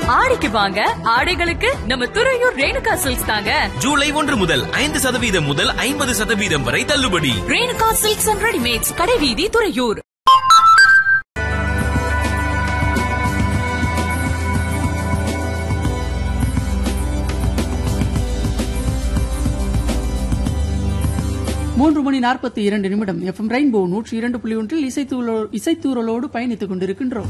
ஆடிக்கு வாங்க ஆடைகளுக்கு நம்ம துறையூர் ரேணுகா சில்க்ஸ் தாங்க ஜூலை ஒன்று முதல் ஐந்து சதவீதம் முதல் ஐம்பது சதவீதம் வரை தள்ளுபடி ரேணுகா சில்க்ஸ் அண்ட் ரெடிமேட்ஸ் கடைவீதி துறையூர் மூன்று மணி நாற்பத்தி இரண்டு நிமிடம் எஃப்எம் ரெயின்போ நூற்றி இரண்டு புள்ளி ஒன்றில் இசைத்தூரலோ இசைத்தூரலோடு பயணித்துக் கொண்டிருக்கின்றோம்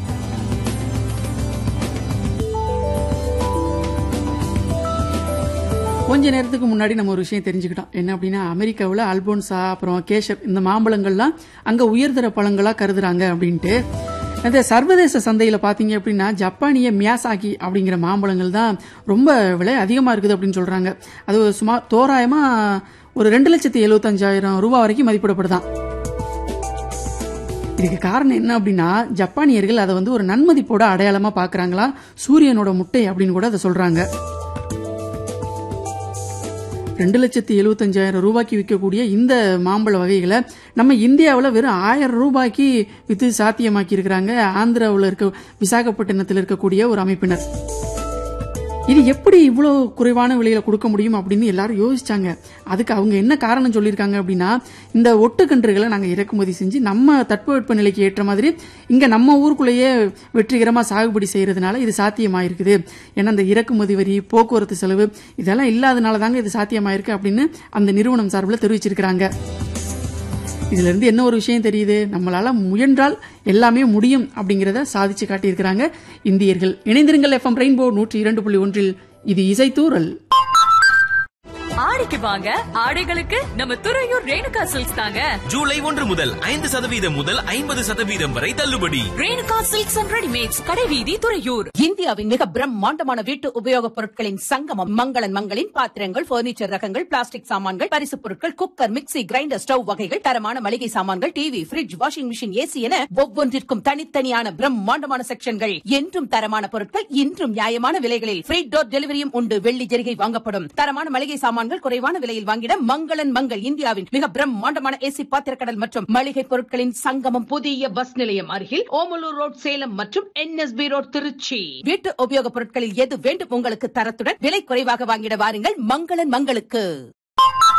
கொஞ்ச நேரத்துக்கு முன்னாடி நம்ம ஒரு விஷயம் தெரிஞ்சுக்கிட்டோம் என்ன அப்படின்னா அமெரிக்காவில் அல்போன்சா அப்புறம் கேஷப் இந்த மாம்பழங்கள்லாம் அங்க உயர்தர பழங்களா கருதுறாங்க அப்படின்ட்டு இந்த சர்வதேச சந்தையில் பார்த்தீங்க அப்படின்னா ஜப்பானிய மியாசாகி அப்படிங்கிற மாம்பழங்கள் தான் ரொம்ப விலை அதிகமாக இருக்குது அப்படின்னு சொல்றாங்க அது சுமார் தோராயமா ஒரு ரெண்டு லட்சத்தி எழுபத்தஞ்சாயிரம் ரூபாய் வரைக்கும் மதிப்பிடப்படுதான் இதுக்கு காரணம் என்ன அப்படின்னா ஜப்பானியர்கள் அதை வந்து ஒரு நன்மதிப்போட அடையாளமா பாக்குறாங்களா சூரியனோட முட்டை அப்படின்னு கூட அதை சொல்றாங்க ரெண்டு லட்சத்தி எழுபத்தஞ்சாயிரம் ரூபாய்க்கு விற்கக்கூடிய இந்த மாம்பழ வகைகளை நம்ம இந்தியாவில் வெறும் ஆயிரம் ரூபாய்க்கு வித்து சாத்தியமாக்கி இருக்கிறாங்க ஆந்திராவில் இருக்க விசாகப்பட்டினத்தில் இருக்கக்கூடிய ஒரு அமைப்பினர் இது எப்படி இவ்வளோ குறைவான விலையில கொடுக்க முடியும் அப்படின்னு எல்லாரும் யோசிச்சாங்க அதுக்கு அவங்க என்ன காரணம் சொல்லியிருக்காங்க அப்படின்னா இந்த ஒட்டுக்கன்றுகளை நாங்கள் இறக்குமதி செஞ்சு நம்ம தட்பவெட்ப நிலைக்கு ஏற்ற மாதிரி இங்கே நம்ம ஊருக்குள்ளேயே வெற்றிகரமாக சாகுபடி செய்யறதுனால இது சாத்தியமாயிருக்குது ஏன்னா இந்த இறக்குமதி வரி போக்குவரத்து செலவு இதெல்லாம் இல்லாதனால தாங்க இது சாத்தியமாயிருக்கு அப்படின்னு அந்த நிறுவனம் சார்பில் தெரிவிச்சிருக்கிறாங்க இதுல இருந்து என்ன ஒரு விஷயம் தெரியுது நம்மளால முயன்றால் எல்லாமே முடியும் அப்படிங்கறத சாதிச்சு காட்டியிருக்கிறாங்க இந்தியர்கள் இணைந்திருங்கள் எஃப்எம் ரெயின்போ நூற்றி இரண்டு புள்ளி ஒன்றில் இது இசைத்தூரல் ஆடிக்கு வாங்க ஆடைகளுக்கு நம்ம துறையூர் ரேணுகா சில்க்ஸ் தாங்க ஜூலை ஒன்று முதல் ஐந்து சதவீதம் முதல் ஐம்பது சதவீதம் வரை தள்ளுபடி ரேணுகா சில்க்ஸ் அண்ட் ரெடிமேட்ஸ் கடைவீதி துறையூர் இந்தியாவின் மிக பிரம்மாண்டமான வீட்டு உபயோகப் பொருட்களின் சங்கமம் மங்களன் மங்களின் பாத்திரங்கள் பர்னிச்சர் ரகங்கள் பிளாஸ்டிக் சாமான்கள் பரிசுப் பொருட்கள் குக்கர் மிக்ஸி கிரைண்டர் ஸ்டவ் வகைகள் தரமான மளிகை சாமான்கள் TV fridge washing machine AC என ஒவ்வொன்றிற்கும் தனித்தனியான பிரம்மாண்டமான செக்ஷன்கள் என்றும் தரமான பொருட்கள் இன்றும் நியாயமான விலைகளில் ஃப்ரீ டோர் டெலிவரியும் உண்டு வெள்ளி ஜெரிகை வாங்கப்படும் தரமான மளிகை சாமான்கள் குறைவான விலையில் வாங்கிட மங்களன் மங்கள் இந்தியாவின் மிக பிரம்மாண்டமான ஏசி பாத்திரக்கடல் மற்றும் மளிகை பொருட்களின் சங்கமம் புதிய பஸ் நிலையம் அருகில் ஓமலூர் ரோட் சேலம் மற்றும் என்எஸ்பி ரோட் திருச்சி வீட்டு உபயோகப் பொருட்களில் எது வேண்டும் உங்களுக்கு தரத்துடன் விலை குறைவாக வாங்கிட வாருங்கள் மங்களன் மங்களுக்கு